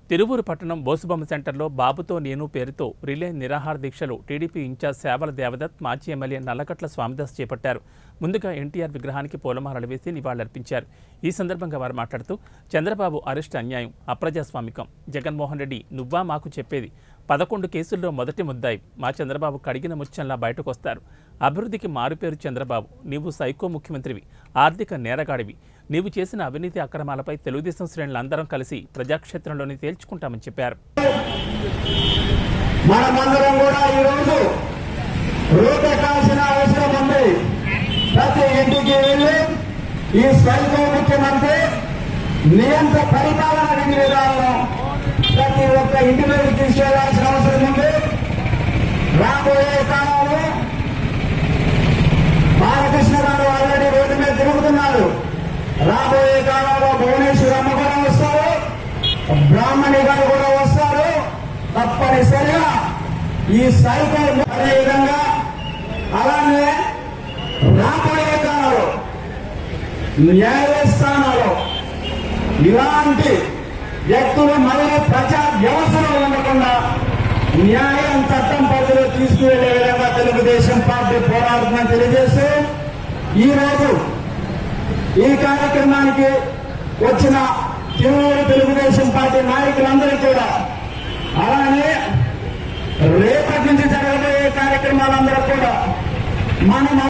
తిరువూరు పట్టణం బోసుబొమ్మ సెంటర్లో బాబుతో నేను పేరుతో రిలే నిరాహార దీక్షలు టీడీపీ ఇన్ఛార్జ్ సేవల దేవదత్ మాజీ ఎమ్మెల్యే నల్లకట్ల స్వామిదాస్ చేపట్టారు ముందుగా ఎన్టీఆర్ విగ్రహానికి పూలమాలలు వేసి నివాళులర్పించారు ఈ సందర్భంగా వారు మాట్లాడుతూ చంద్రబాబు అరెస్ట్ అన్యాయం అప్రజాస్వామికం జగన్మోహన్ రెడ్డి నువ్వా మాకు చెప్పేది పదకొండు కేసుల్లో మొదటి ముద్దాయి మా చంద్రబాబు కడిగిన ముత్యంలా బయటకొస్తారు అభివృద్ధికి మారుపేరు చంద్రబాబు నీవు సైకో ముఖ్యమంత్రివి ఆర్థిక నేరగాడివి నీవు చేసిన అవినీతి అక్రమాలపై తెలుగుదేశం శ్రేణులందరం కలిసి ప్రజాక్షేత్రంలోనే తేల్చుకుంటామని చెప్పారు మనమందరం కూడా ఈరోజు రూపెట్టాల్సిన అవసరం ఉంది ప్రతి ఇంటికి వెళ్ళి ఈ సైకో ముఖ్యమంత్రి నియంత్ర పరిపాలన విధి విధానం ప్రతి ఒక్క ఇంటి మీదకి తీసుకెళ్లాల్సిన అవసరం ఉంది రాబోయే కాలంలో బాలకృష్ణ గారు ఆల్రెడీ రోడ్డు మీద తిరుగుతున్నారు రాబోయే కాలంలో భువనేశ్వర్ అమ్మ కూడా వస్తారు బ్రాహ్మణి గారు కూడా వస్తారు తప్పనిసరిగా ఈ సైకిల్ అదే విధంగా అలానే రాబోయే కాలంలో న్యాయస్థానాలు ఇలాంటి వ్యక్తులు మళ్ళీ ప్రజా వ్యవస్థలో ఉండకుండా న్యాయం చట్టం పరిధిలో తీసుకువెళ్లే విధంగా తెలుగుదేశం పార్టీ పోరాడుతుందని తెలియజేస్తూ ఈ రోజు ఈ కార్యక్రమానికి వచ్చిన తిరువూరు తెలుగుదేశం పార్టీ నాయకులందరూ కూడా అలానే రేపటి నుంచి జరగబోయే కార్యక్రమాలందరూ కూడా మనం